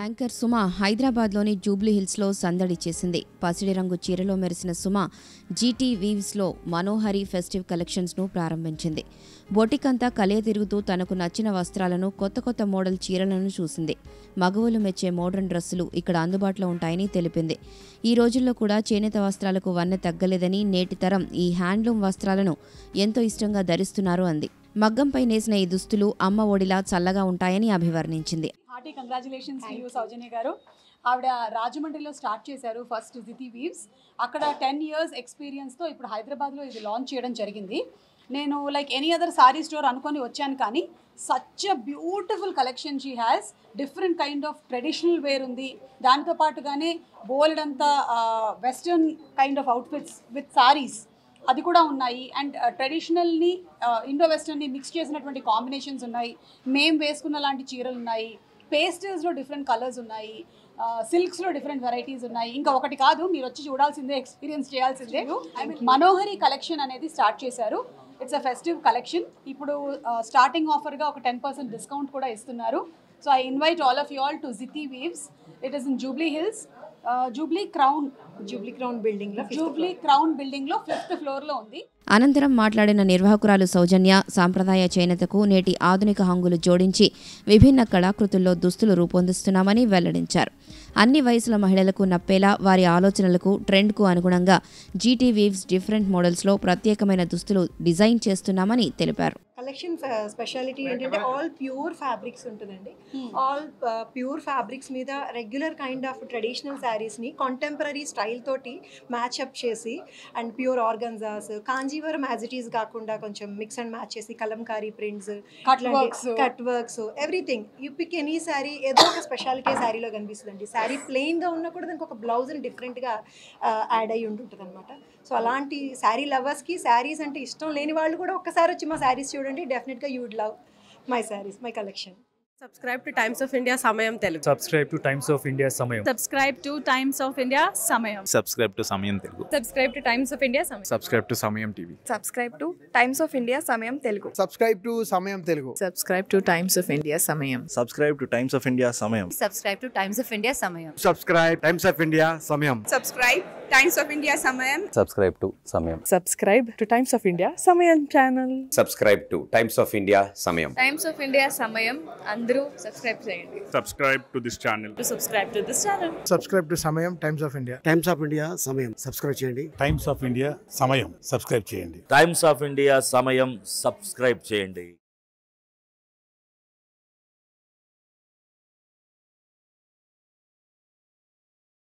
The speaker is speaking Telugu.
యాంకర్ సుమ హైదరాబాద్లోని జూబ్లీ హిల్స్లో సందడి చేసింది పసిడి రంగు చీరలో మెరిసిన సుమ జీటీ వీవ్స్లో మనోహరి ఫెస్టివ్ కలెక్షన్స్ను ప్రారంభించింది బొటికంతా కలియ తిరుగుతూ తనకు నచ్చిన వస్త్రాలను కొత్త కొత్త మోడల్ చీరలను చూసింది మగవులు మెచ్చే మోడర్న్ డ్రెస్సులు ఇక్కడ అందుబాటులో ఉంటాయని తెలిపింది ఈ రోజుల్లో కూడా చేనేత వస్త్రాలకు వన్నె తగ్గలేదని నేటి తరం ఈ హ్యాండ్లూమ్ వస్త్రాలను ఎంతో ఇష్టంగా ధరిస్తున్నారు అంది మగ్గంపై నేసిన ఈ దుస్తులు అమ్మ ఒడిలా చల్లగా ఉంటాయని అభివర్ణించింది hearty congratulations to you Soujanya garu ఆవిడ రాజమండ్రిలో స్టార్ట్ చేశారు ఫస్ట్ జితి వీవ్స్ అక్కడ టెన్ ఇయర్స్ ఎక్స్పీరియన్స్తో ఇప్పుడు హైదరాబాద్లో ఇది లాంచ్ చేయడం జరిగింది నేను like any other sari store అనుకొని వచ్చాను కానీ such a beautiful collection she has different kind of traditional wear ఉంది దాంతో పాటుగానే బోల్డ్ అంతా western kind of outfits with saris అది కూడా ఉన్నాయి అండ్ ట్రెడిషనల్ని ఇండో వెస్టర్న్ని మిక్స్ చేసినటువంటి కాంబినేషన్స్ ఉన్నాయి మేము వేసుకున్న లాంటి చీరలు ఉన్నాయి పేస్టల్స్లో డిఫరెంట్ కలర్స్ ఉన్నాయి సిల్క్స్లో డిఫరెంట్ వెరైటీస్ ఉన్నాయి ఇంకా ఒకటి కాదు మీరు వచ్చి చూడాల్సిందే ఎక్స్పీరియన్స్ చేయాల్సిందే మనోహరి కలెక్షన్ అనేది స్టార్ట్ చేశారు ఇట్స్ అ ఫెస్టివ్ కలెక్షన్ ఇప్పుడు స్టార్టింగ్ ఆఫర్గా ఒక టెన్ పర్సెంట్ డిస్కౌంట్ కూడా ఇస్తున్నారు so I invite all of you all to Jithi weaves it is in Jubilee Hills Jubilee Crown Jubilee Crown building లో జూబ్లీ క్రౌన్ బిల్డింగ్ లో ఫిఫ్త్ ఫ్లోర్ లో ఉంది అనంతరం మాట్లాడిన నిర్వాహకురాలు సౌజన్య సాంప్రదాయ చేనేతకు నేటి ఆధునిక హంగులు జోడించి విభిన్న కళాకృతుల్లో దుస్తులు రూపొందిస్తున్నామని వెల్లడించారు అన్ని వయసుల మహిళలకు నప్పేలా వారి ఆలోచనలకు ట్రెండ్కు అనుగుణంగా జీటీ వీవ్స్ డిఫరెంట్ మోడల్స్లో ప్రత్యేకమైన దుస్తులు డిజైన్ చేస్తున్నామని తెలిపారు కలెక్షన్ స్పెషాలిటీ ఏంటంటే ఆల్ ప్యూర్ ఫ్యాబ్రిక్స్ ఉంటుందండి ఆల్ ప్యూర్ ఫ్యాబ్రిక్స్ మీద రెగ్యులర్ కైండ్ ఆఫ్ ట్రెడిషనల్ శారీస్ని కాంటెంపరీ స్టైల్ తోటి మ్యాచ్అప్ చేసి అండ్ ప్యూర్ ఆర్గన్జాస్ కాంజీవరం యాజిటీస్ కాకుండా కొంచెం మిక్స్ అండ్ మ్యాచ్ చేసి Kalamkari prints Cut works. Cut works everything you pick any sari ఏదో ఒక స్పెషాలిటీ శారీలో కనిపిస్తుందండి శారీ ప్లెయిన్గా ఉన్నా కూడా దానికి ఒక బ్లౌజ్ డిఫరెంట్గా యాడ్ అయ్యి ఉంటుంటుంది అనమాట సో అలాంటి శారీ లవర్స్కి శారీస్ అంటే ఇష్టం లేని వాళ్ళు కూడా ఒక్కసారి వచ్చి మా శారీస్ చూడండి డెఫినెట్గా you would love my saris my collection subscribe to Times of India Samayam Telugu subscribe to Times of India Samayam subscribe to Times of India Samayam. Subscribe to Samayam Telugu Subscribe to Times of India Samayam. Subscribe to Samayam TV subscribe to Times of India Samayam Telugu subscribe to Samayam Telugu subscribe to Times of India Samayam subscribe to Times of India Samayam Subscribe to Times of India Samayam. Subscribe Times of India Samayam subscribe Times of India Samayam subscribe to Samayam subscribe to Times of India Samayam channel subscribe to Times of India Samayam Times of India Samayam. అందరూ సబ్స్క్రైబ్ చేయండి subscribe to this channel To subscribe to this channel. Subscribe to Samayam Times of India Times of India Samayam subscribe చేయండి Times of India Samayam subscribe చేయండి Times of India Samayam subscribe చేయండి